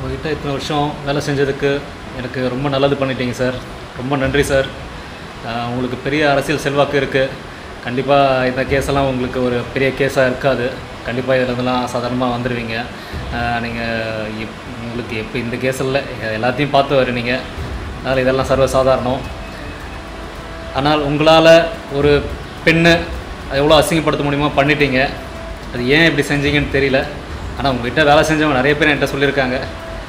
உங்ககிட்ட இத்தனை வருஷம் வேலை செஞ்சதுக்கு எனக்கு ரொம்ப நல்லது பண்ணிட்டீங்க சார் ரொம்ப நன்றி சார் ஆஹ் உங்களுக்கு பெரிய அரசியல் செல்வாக்கு இருக்குது கண்டிப்பாக இந்த கேஸெல்லாம் உங்களுக்கு ஒரு பெரிய கேஸாக இருக்காது கண்டிப்பாக இதில் இருந்தெல்லாம் சாதாரணமாக வந்துடுவீங்க நீங்கள் இப் உங்களுக்கு எப்போ இந்த கேஸ் இல்லை எல்லாத்தையும் பார்த்து வருவீங்க அதனால் இதெல்லாம் சர்வசாதாரணம் ஆனால் உங்களால் ஒரு பெண்ணை எவ்வளோ அசிங்கப்படுத்த முடியுமோ பண்ணிட்டீங்க அது ஏன் இப்படி செஞ்சீங்கன்னு தெரியல ஆனால் உங்ககிட்ட வேலை செஞ்சவங்க நிறைய பேர் என்கிட்ட சொல்லியிருக்காங்க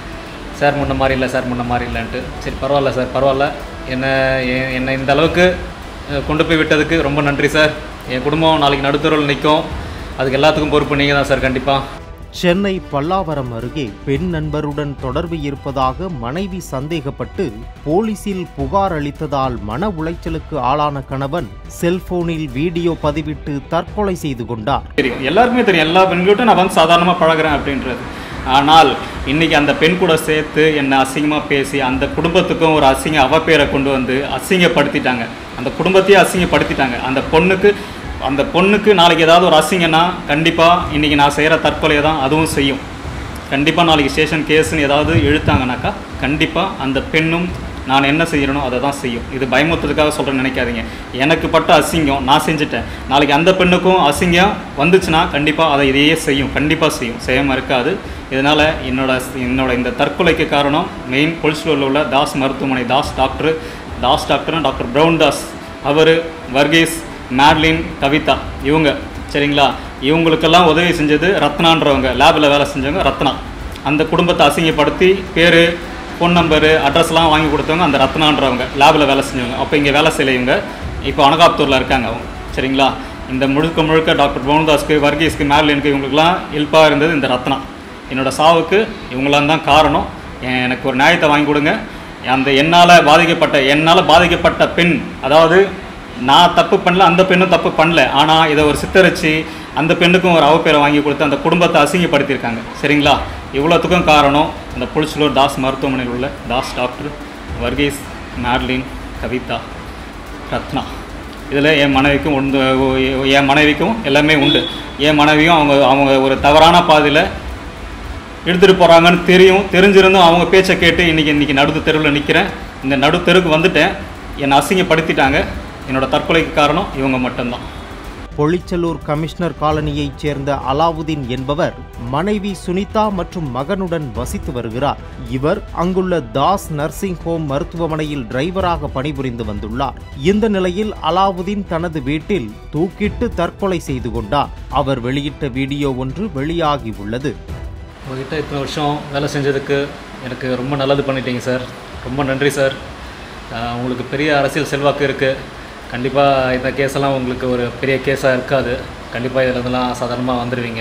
சார் முன்ன மாதிரி இல்லை சார் முன்ன மாதிரி இல்லைன்ட்டு சரி பரவாயில்ல சார் பரவாயில்ல என்னை எ- என்னை இந்த அளவுக்கு அஹ், கொண்டு போய் விட்டதுக்கு ரொம்ப நன்றி சார் என் குடும்பம் நாளைக்கு நடுத்தருவில் நிற்கும் அதுக்கு எல்லாத்துக்கும் பொறுப்பு நீங்கள் தான் சார் கண்டிப்பாக சென்னை பல்லாவரம் அருகே பெண் நண்பருடன் தொடர்பு இருப்பதாக மனைவி சந்தேகப்பட்டு போலீசில் புகார் அளித்ததால் மன உளைச்சலுக்கு ஆளான கணவன் செல்போனில் வீடியோ பதிவிட்டு தற்கொலை செய்து கொண்டார் தெரியும் எல்லாருக்குமே தெரியும் எல்லா பெண்கிட்டும் நான் வந்து சாதாரணமாக பழகுறேன் அப்படின்றது ஆனால் இன்னைக்கு அந்த பெண் கூட சேர்த்து என்னை அசிங்கமாக பேசி அந்த குடும்பத்துக்கும் ஒரு அசிங்க அவப்பேரை கொண்டு வந்து அசிங்கப்படுத்திட்டாங்க அந்த குடும்பத்தையே அசிங்கப்படுத்திட்டாங்க அந்த பொண்ணுக்கு அந்த பொண்ணுக்கு நாளைக்கு ஏதாவது ஒரு அசிங்கம்னா கண்டிப்பாக இன்றைக்கி நான் செய்கிற தற்கொலையை தான் அதுவும் செய்யும் கண்டிப்பாக நாளைக்கு ஸ்டேஷன் கேஸ்னு ஏதாவது இழுத்தாங்கனாக்கா கண்டிப்பாக அந்த பெண்ணும் நான் என்ன செய்யணும் அதை தான் செய்யும் இது பயமுறுத்துறதுக்காக சொல்கிறேன்னு நினைக்காதீங்க எனக்கு பட்ட அசிங்கம் நான் செஞ்சுட்டேன் நாளைக்கு அந்த பெண்ணுக்கும் அசிங்கம் வந்துச்சுன்னா கண்டிப்பாக அதை இதையே செய்யும் கண்டிப்பாக செய்யும் செய்யாமல் இருக்காது இதனால் என்னோட என்னோட இந்த தற்கொலைக்கு காரணம் மெயின் பொலிஸ்லூரில் உள்ள தாஸ் மருத்துவமனை தாஸ் டாக்டர் தாஸ் டாக்டர்னு டாக்டர் பிரவுன் தாஸ் அவர் வர்கீஸ் மேட்லின் கவிதா இவங்க சரிங்களா இவங்களுக்கெல்லாம் உதவி செஞ்சது ரத்னான்றவங்க லேபில் வேலை செஞ்சவங்க ரத்னா அந்த குடும்பத்தை அசிங்கப்படுத்தி பேர் ஃபோன் நம்பரு அட்ரஸ்லாம் வாங்கி கொடுத்தவங்க அந்த ரத்னான்றவங்க லேபில் வேலை செஞ்சவங்க அப்போ இங்கே வேலை செய்யல இவங்க இப்போ அனகாப்தூரில் இருக்காங்க அவங்க சரிங்களா இந்த முழுக்க முழுக்க டாக்டர் பவுன்தாஸ்க்கு வர்கீஸ்க்கு மேர்லினுக்கு இவங்களுக்குலாம் ஹெல்ப்பாக இருந்தது இந்த ரத்னா என்னோட சாவுக்கு இவங்களாம் தான் காரணம் எ- எனக்கு ஒரு நியாயத்தை வாங்கி கொடுங்க அந்த என்னால் பாதிக்கப்பட்ட என்னால் பாதிக்கப்பட்ட பெண் அதாவது நான் தப்பு பண்ணல அந்த பெண்ணும் தப்பு பண்ணல ஆனால் இதை ஒரு சித்தரிச்சு அந்த பெண்ணுக்கும் ஒரு அவப்பேரை வாங்கி கொடுத்து அந்த குடும்பத்தை அசிங்கப்படுத்தியிருக்காங்க சரிங்களா இவ்வளோத்துக்கும் காரணம் அந்த புளிச்சலூர் தாஸ் மருத்துவமனையில் உள்ள தாஸ் டாக்டர் வர்கீஸ் மேர்லின் கவிதா ரத்னா இதில் என் மனைவிக்கும் உண்டு என் மனைவிக்கும் எல்லாமே உண்டு என் மனைவியும் அவங்க அவங்க ஒரு தவறான பாதையில் எடுத்துகிட்டு போகிறாங்கன்னு தெரியும் தெரிஞ்சிருந்தும் அவங்க பேச்சை கேட்டு இன்றைக்கி இன்றைக்கி நடு தெருவில் நிற்கிறேன் இந்த நடு தெருவுக்கு வந்துட்டேன் என்னை அசிங்கப்படுத்திட்டாங்க என்னோட தற்கொலைக்கு காரணம் இவங்க மட்டும்தான் பொளிச்சலூர் கமிஷனர் காலனியைச் சேர்ந்த அலாவுதீன் என்பவர் மனைவி சுனிதா மற்றும் மகனுடன் வசித்து வருகிறார் இவர் அங்குள்ள தாஸ் நர்சிங் ஹோம் மருத்துவமனையில் டிரைவராக பணிபுரிந்து வந்துள்ளார் இந்த நிலையில் அலாவுதீன் தனது வீட்டில் தூக்கிட்டு தற்கொலை செய்து கொண்டார் அவர் வெளியிட்ட வீடியோ ஒன்று வெளியாகி உள்ளது உங்ககிட்ட இத்தனை வருஷம் வேலை செஞ்சதுக்கு எனக்கு ரொம்ப நல்லது பண்ணிட்டீங்க சார் ரொம்ப நன்றி சார் ஆஹ் உங்களுக்கு பெரிய அரசியல் செல்வாக்கு இருக்குது கண்டிப்பாக இந்த கேஸெல்லாம் உங்களுக்கு ஒரு பெரிய கேஸாக இருக்காது கண்டிப்பாக இதில் இருந்தெல்லாம் சாதாரணமாக வந்துடுவீங்க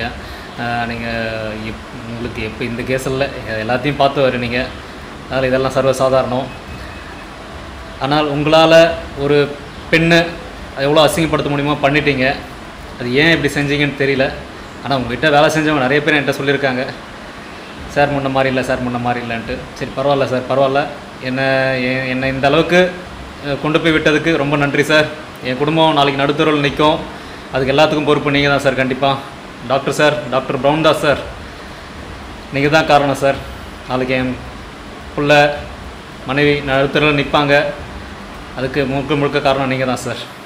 நீங்கள் இப் உங்களுக்கு எப்போ இந்த கேஸ் இல்லை எல்லாத்தையும் பார்த்து வருவீங்க அதனால் இதெல்லாம் சர்வசாதாரணம் ஆனால் உங்களால் ஒரு பெண்ணை எவ்வளோ அசிங்கப்படுத்த முடியுமோ பண்ணிட்டீங்க அது ஏன் இப்படி செஞ்சீங்கன்னு தெரியல ஆனால் உங்ககிட்ட வேலை செஞ்சவங்க நிறைய பேர் என்கிட்ட சொல்லியிருக்காங்க சார் முன்ன மாதிரி இல்லை சார் முன்ன மாதிரி இல்லைன்ட்டு சரி பரவாயில்ல சார் பரவாயில்ல என்னை எ- என்னை இந்த அளவுக்கு அஹ், கொண்டு போய் விட்டதுக்கு ரொம்ப நன்றி சார் என் குடும்பம் நாளைக்கு நடுத்தருவில் நிற்கும் அதுக்கு எல்லாத்துக்கும் பொறுப்பு நீங்கள் தான் சார் கண்டிப்பாக டாக்டர் சார் டாக்டர் பிரவுன்தாஸ் சார் நீங்கள் தான் காரணம் சார் நாளைக்கு என் புள்ள மனைவி நடுத்தருவில் நிற்பாங்க அதுக்கு முழுக்க முழுக்க காரணம் நீங்கள் தான் சார்